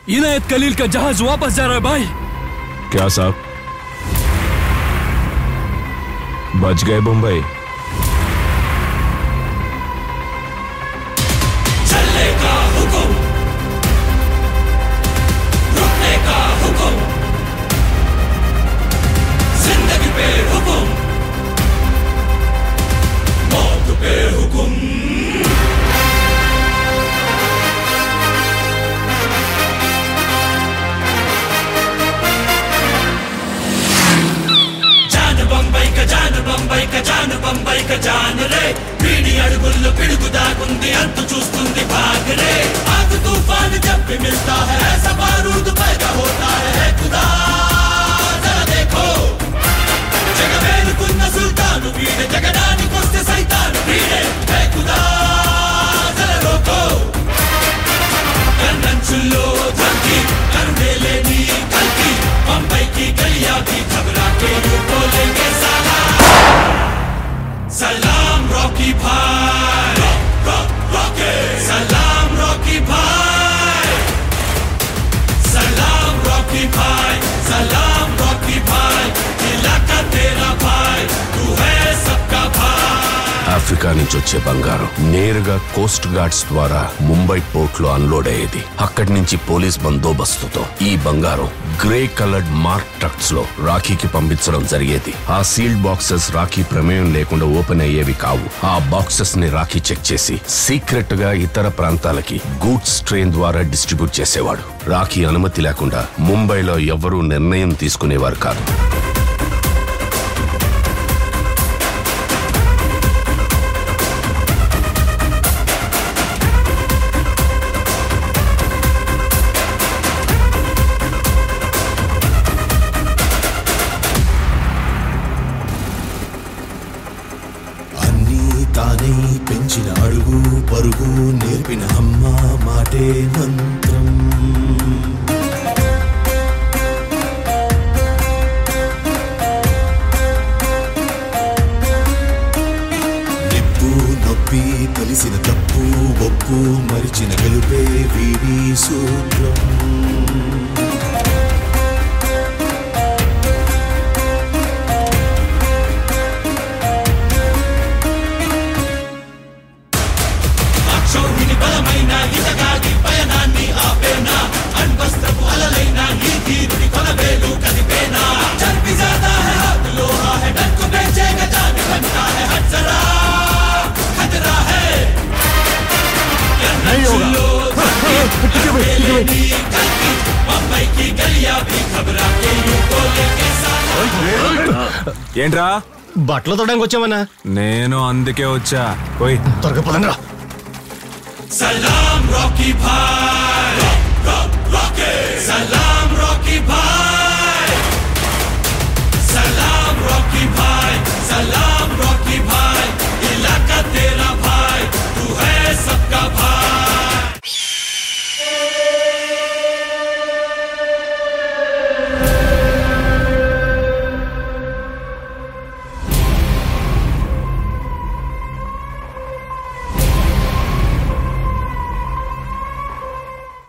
इनायत कलील का जहाज वापस जा रहा है भाई क्या साहब बच गए मुंबई चलेगा हुकुम रुकने का हुकुम जिंदगी पे हुकुम मौत पे हुकुम జాన్ బొంబై క జాన్ బొంబై క జాన్ బొంబై క జాన్ రే పీడి అడుగుల్లో పిడుగు దాగుంది అంతు చూస్తుంది భాగ్ రే ఆग तूफान जब भी मिलता है ऐसा बारूद पैदा होता है खुदा जरा देखो జగ మేలుకున్న సుల్తాను వీడే జగడానికొస్తే సైతాను వీడే హే ఖుదా జర రోకో కన్నంచుల్లో ధంకి కరుణే లేని కల్కి ముంబైకి గలియా भी घबरा के यूं बोलेंगे साला सलाम रॉकी भाई रॉक रॉक रॉके सलाम रॉकी भाई सलाम रॉकी भाई सलाम रॉकी भाई इलाका तेरा भाई तू है सबका भाई ఆఫ్రికా నుంచి వచ్చే బంగారం నేరుగా కోస్ట్ గార్డ్స్ ద్వారా ముంబై పోర్ట్ లో అన్లోడ్ అయ్యేది అక్కడి నుంచి పోలీస్ బందోబస్తుతో ఈ బంగారం గ్రే కలర్డ్ మార్క్ ట్రక్స్ లో రాఖీకి పంపించడం జరిగేది ఆ సీల్డ్ బాక్సెస్ రాఖీ ప్రమేయం లేకుండా ఓపెన్ అయ్యేవి కావు ఆ బాక్సెస్ ని రాఖీ చెక్ చేసి సీక్రెట్ గా ఇతర ప్రాంతాలకి గూడ్స్ ట్రైన్ ద్వారా డిస్ట్రిబ్యూట్ చేసేవాడు రాఖీ అనుమతి లేకుండా ముంబైలో ఎవ్వరూ నిర్ణయం తీసుకునేవారు కాదు అన్నీ తానై పెంచిన అడుగు పరుగు నేర్పిన అమ్మ మాటే మంత్రం నిప్పు నొప్పి తెలిసిన తప్పు ఒప్పు మరిచిన గెలుపే వీడి సూత్రం అక్షోహిణి బలమైన ఇతగాడి పయనాన్ని ఆపేనా అణ్వస్త్రపు అలలైన ఈ ధీరుడి కొనవేలు కదిపేనా చర్పి జాతా है हाथ लोहा है डर को बेचेगा जान बनता है हट जरा खतरा है मुंबई की गलियां भी घबरा के यूं बोलेंगे साला ఏంట్రా బట్టలు తొడడానికి వచ్చామన్నా నేను అందుకే వచ్చా పోయి త్వరగా పదండ్రా सलाम रॉकी भाई रॉक रॉक रॉके सलाम